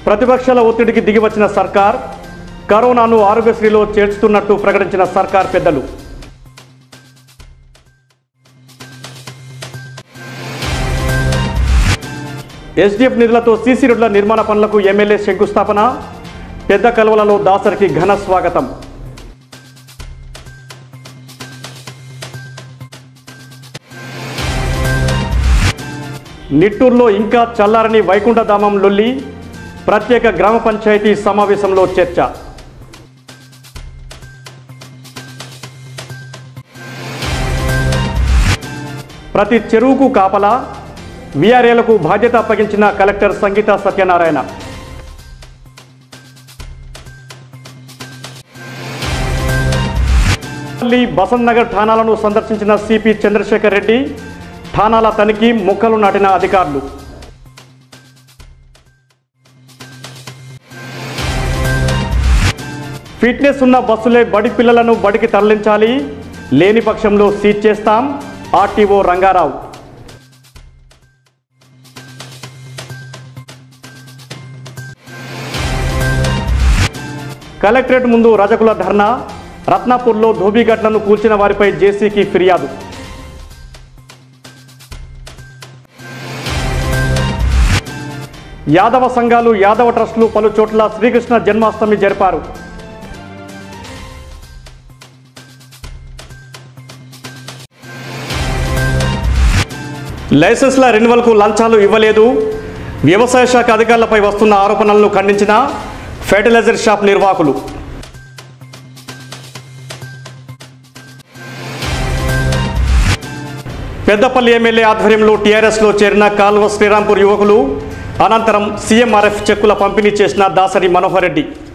ప్రతిపక్షాల ఒత్తిడికి దిగివచ్చిన సర్కార్ కరోనాను ఆరోగ్యశ్రీలో చేర్చుతున్నట్టు ప్రకటించిన సర్కార్ పెద్దలు ఎస్డిఎఫ్ నిధులతో సీసీ రోడ్ల నిర్మాణ పనులకు ఎమ్మెల్యే శంకుస్థాపన పెద్ద కలువలలో దాసరికి ఘన స్వాగతం నిట్టూరులో ఇంకా చల్లారని వైకుంఠధామం లొల్లి ప్రత్యేక గ్రామ పంచాయతీ సమావేశంలో చర్చ ప్రతి చెరువుకు కాపలా వీఆర్ఏలకు బాధ్యత అప్పగించిన కలెక్టర్ సంగీత సత్యనారాయణ ఢిల్లీ బసంత్ నగర్ ఠాణాలను సందర్శించిన సిపి చంద్రశేఖర్ రెడ్డి ఠాణాల తనిఖీ మొక్కలు నాటిన అధికారులు ఫిట్నెస్ ఉన్న బస్సులే బడి పిల్లలను బడికి తరలించాలి లేని పక్షంలో సీజ్ చేస్తాం ఆర్టీఓ రంగారావు కలెక్టరేట్ ముందు రజకుల ధర్నా రత్నాపూర్లో ధోబీఘట్లను కూల్చిన వారిపై జేసీకి ఫిర్యాదు యాదవ సంఘాలు యాదవ ట్రస్టులు పలు చోట్ల శ్రీకృష్ణ జన్మాష్టమి జరిపారు లైసెన్స్ల రెన్యువల్కు లంచాలు ఇవ్వలేదు వ్యవసాయ శాఖ అధికారులపై వస్తున్న ఆరోపణలను ఖండించిన ఫెర్టిలైజర్ షాప్ నిర్వాహకులు పెద్దపల్లి ఎమ్మెల్యే ఆధ్వర్యంలో టీఆర్ఎస్లో చేరిన కాల్వ శ్రీరాంపూర్ యువకులు అనంతరం సీఎంఆర్ఎఫ్ చెక్కుల పంపిణీ చేసిన దాసరి మనోహర్ రెడ్డి